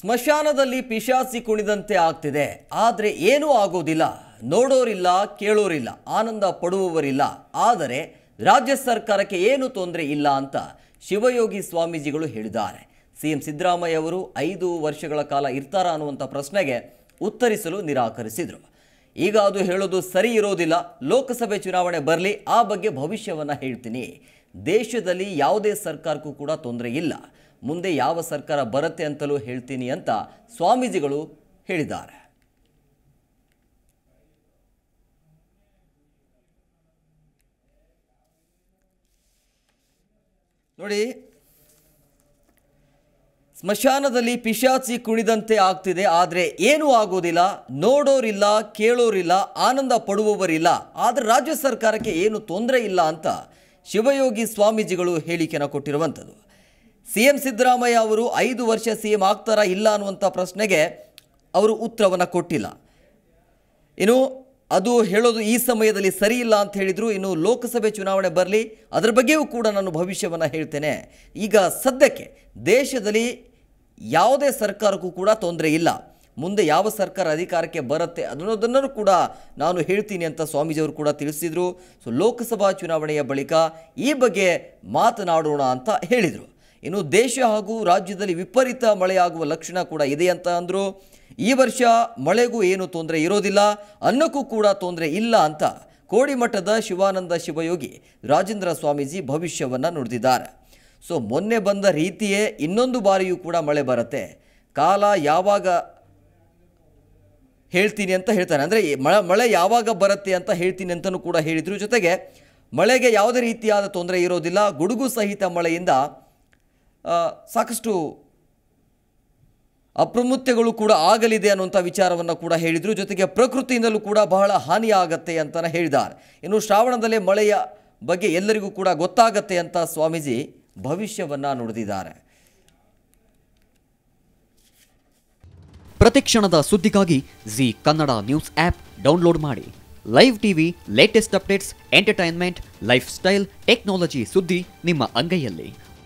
ಸ್ಮಶಾನದಲ್ಲಿ ಪಿಶಾಚಿ ಕುಣಿದಂತೆ ಆಗ್ತಿದೆ ಆದರೆ ಏನೂ ಆಗೋದಿಲ್ಲ ನೋಡೋರಿಲ್ಲ ಕೇಳೋರಿಲ್ಲ ಆನಂದ ಪಡುವವರಿಲ್ಲ ಆದರೆ ರಾಜ್ಯ ಸರ್ಕಾರಕ್ಕೆ ಏನು ತೊಂದರೆ ಇಲ್ಲ ಅಂತ ಶಿವಯೋಗಿ ಸ್ವಾಮೀಜಿಗಳು ಹೇಳಿದ್ದಾರೆ ಸಿಎಂ ಸಿದ್ದರಾಮಯ್ಯ ಅವರು ಐದು ವರ್ಷಗಳ ಕಾಲ ಇರ್ತಾರ ಅನ್ನುವಂಥ ಪ್ರಶ್ನೆಗೆ ಉತ್ತರಿಸಲು ನಿರಾಕರಿಸಿದರು ಈಗ ಅದು ಹೇಳೋದು ಸರಿ ಇರೋದಿಲ್ಲ ಲೋಕಸಭೆ ಚುನಾವಣೆ ಬರಲಿ ಆ ಬಗ್ಗೆ ಭವಿಷ್ಯವನ್ನು ಹೇಳ್ತೀನಿ ದೇಶದಲ್ಲಿ ಯಾವುದೇ ಸರ್ಕಾರಕ್ಕೂ ಕೂಡ ತೊಂದರೆ ಇಲ್ಲ ಮುಂದೆ ಯಾವ ಸರ್ಕಾರ ಬರುತ್ತೆ ಅಂತಲೂ ಹೇಳ್ತೀನಿ ಅಂತ ಸ್ವಾಮೀಜಿಗಳು ಹೇಳಿದ್ದಾರೆ ನೋಡಿ ಸ್ಮಶಾನದಲ್ಲಿ ಪಿಶಾಚಿ ಕುಣಿದಂತೆ ಆಗ್ತಿದೆ ಆದರೆ ಏನೂ ಆಗೋದಿಲ್ಲ ನೋಡೋರಿಲ್ಲ ಕೇಳೋರಿಲ್ಲ ಆನಂದ ಪಡುವವರಿಲ್ಲ ಆದರೆ ರಾಜ್ಯ ಸರ್ಕಾರಕ್ಕೆ ಏನು ತೊಂದರೆ ಇಲ್ಲ ಅಂತ ಶಿವಯೋಗಿ ಸ್ವಾಮೀಜಿಗಳು ಹೇಳಿಕೆಯನ್ನು ಕೊಟ್ಟಿರುವಂಥದ್ದು ಸಿ ಎಂ ಸಿದ್ದರಾಮಯ್ಯ ಅವರು ಐದು ವರ್ಷ ಸಿ ಎಂ ಆಗ್ತಾರಾ ಇಲ್ಲ ಅನ್ನುವಂಥ ಪ್ರಶ್ನೆಗೆ ಅವರು ಉತ್ತರವನ್ನು ಕೊಟ್ಟಿಲ್ಲ ಇನ್ನು ಅದು ಹೇಳೋದು ಈ ಸಮಯದಲ್ಲಿ ಸರಿ ಇಲ್ಲ ಅಂತ ಹೇಳಿದರು ಇನ್ನು ಲೋಕಸಭೆ ಚುನಾವಣೆ ಬರಲಿ ಅದರ ಬಗ್ಗೆಯೂ ಕೂಡ ನಾನು ಭವಿಷ್ಯವನ್ನು ಹೇಳ್ತೇನೆ ಈಗ ಸದ್ಯಕ್ಕೆ ದೇಶದಲ್ಲಿ ಯಾವುದೇ ಸರ್ಕಾರಕ್ಕೂ ಕೂಡ ತೊಂದರೆ ಇಲ್ಲ ಮುಂದೆ ಯಾವ ಸರ್ಕಾರ ಅಧಿಕಾರಕ್ಕೆ ಬರುತ್ತೆ ಅನ್ನೋದನ್ನು ಕೂಡ ನಾನು ಹೇಳ್ತೀನಿ ಅಂತ ಸ್ವಾಮೀಜಿಯವರು ಕೂಡ ತಿಳಿಸಿದರು ಸೊ ಲೋಕಸಭಾ ಚುನಾವಣೆಯ ಬಳಿಕ ಈ ಬಗ್ಗೆ ಮಾತನಾಡೋಣ ಅಂತ ಹೇಳಿದರು ಇನ್ನು ದೇಶ ಹಾಗೂ ರಾಜ್ಯದಲ್ಲಿ ವಿಪರೀತ ಮಳೆಯಾಗುವ ಲಕ್ಷಣ ಕೂಡ ಇದೆ ಅಂತ ಅಂದರು ಈ ವರ್ಷ ಮಳೆಗೂ ಏನು ತೊಂದರೆ ಇರೋದಿಲ್ಲ ಅನ್ನಕ್ಕೂ ಕೂಡ ತೊಂದರೆ ಇಲ್ಲ ಅಂತ ಕೋಡಿಮಠದ ಶಿವಾನಂದ ಶಿವಯೋಗಿ ರಾಜೇಂದ್ರ ಸ್ವಾಮೀಜಿ ಭವಿಷ್ಯವನ್ನು ನುಡಿದಿದ್ದಾರೆ ಸೊ ಮೊನ್ನೆ ಬಂದ ರೀತಿಯೇ ಇನ್ನೊಂದು ಬಾರಿಯೂ ಕೂಡ ಮಳೆ ಬರುತ್ತೆ ಕಾಲ ಯಾವಾಗ ಹೇಳ್ತೀನಿ ಅಂತ ಹೇಳ್ತಾನೆ ಅಂದರೆ ಮಳೆ ಮಳೆ ಯಾವಾಗ ಬರುತ್ತೆ ಅಂತ ಹೇಳ್ತೀನಿ ಅಂತಲೂ ಕೂಡ ಹೇಳಿದರು ಜೊತೆಗೆ ಮಳೆಗೆ ಯಾವುದೇ ರೀತಿಯಾದ ತೊಂದರೆ ಇರೋದಿಲ್ಲ ಗುಡುಗು ಸಹಿತ ಮಳೆಯಿಂದ ಆ, ಸಾಕಷ್ಟು ಅಪ್ರಮುತ್ಯಗಳು ಕೂಡ ಆಗಲಿದೆ ಅನ್ನುವಂಥ ವಿಚಾರವನ್ನು ಕೂಡ ಹೇಳಿದರು ಜೊತೆಗೆ ಪ್ರಕೃತಿಯಿಂದಲೂ ಕೂಡ ಬಹಳ ಹಾನಿಯಾಗತ್ತೆ ಅಂತಲೇ ಹೇಳಿದ್ದಾರೆ ಇನ್ನು ಶ್ರಾವಣದಲ್ಲೇ ಮಳೆಯ ಬಗ್ಗೆ ಎಲ್ಲರಿಗೂ ಕೂಡ ಗೊತ್ತಾಗತ್ತೆ ಅಂತ ಸ್ವಾಮೀಜಿ ಭವಿಷ್ಯವನ್ನು ನುಡಿದಿದ್ದಾರೆ ಪ್ರತಿಕ್ಷಣದ ಸುದ್ದಿಗಾಗಿ Zee Kannada news app download ಮಾಡಿ live TV latest updates entertainment lifestyle technology ಸುದ್ದಿ ನಿಮ್ಮ ಅಂಗೈಯಲ್ಲಿ